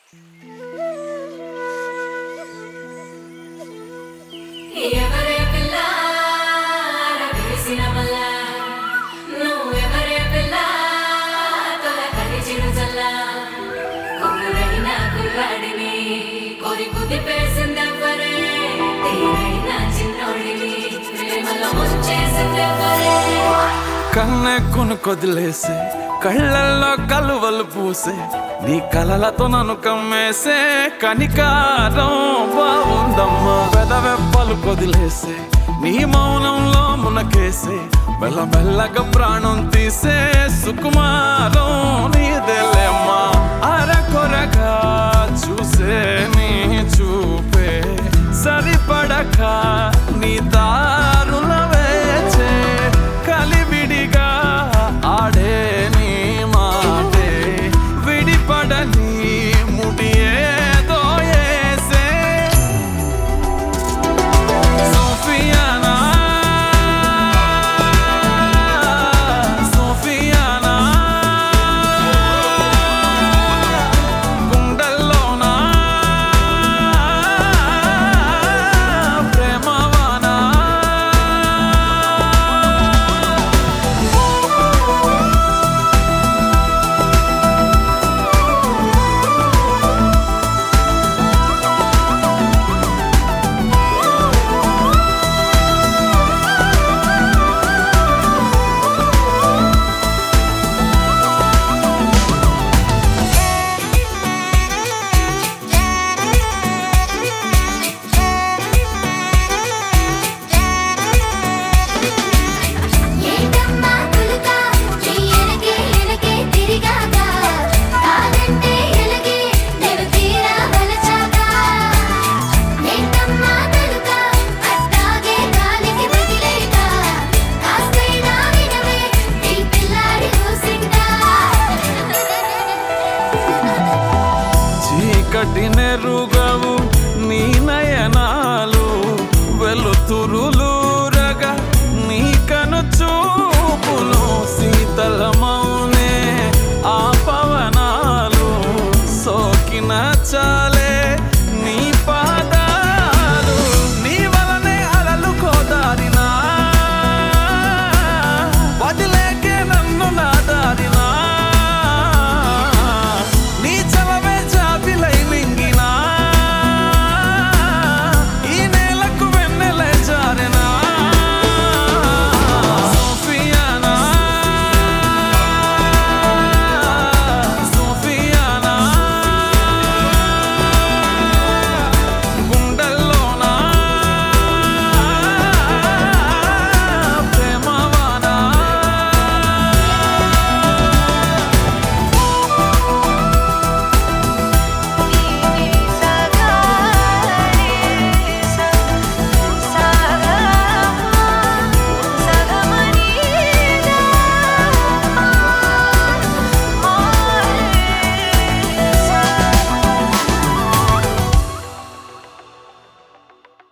ఎవరే పిల్ల వేసిన వల్ల నువ్వెవరే పిల్ల తొలకరి చిరుజల్ల కొడురైన కుర్రాడిని కొరి కుదిపేసిందెవ్వరే తీరైన చిన్నోడిని ప్రేమలో ముంచేసిందెవ్వరే కన్నె కొనుకొదిలేసే కళ్ళల్లో కలువలు పూసే నీ కలలతో నన్ను కమ్మేసే కనికారం బాగుందమ్మా పెదవెప్పలు కొదిలేసే నీ మౌనంలో మునకేసే మెల్ల మెల్లగా ప్రాణం తీసే సుకుమారం నీదేలేమ్మా అరకొరగా చూసే నీ చూపే సరిపడక నీ దారుల వేచే కలివిడిగా ఆడే నీ మాటే విడిపడని ముడి ఏదో ఏసే సోఫియానా సోఫియానా గుండెల్లోనా ప్రేమవానా ఏంటమ్మా తులుక నీ ఎనకే ఎనకే తిరిగాక కాదంటే ఎలగే నేను తీరా వలచాక ఏంటమ్మా తులుక అట్టాగే గాలికి వదిలేక కాస్తైనా వినవే నీ పిల్లాడి కూసిందా చీకటి నెరుగు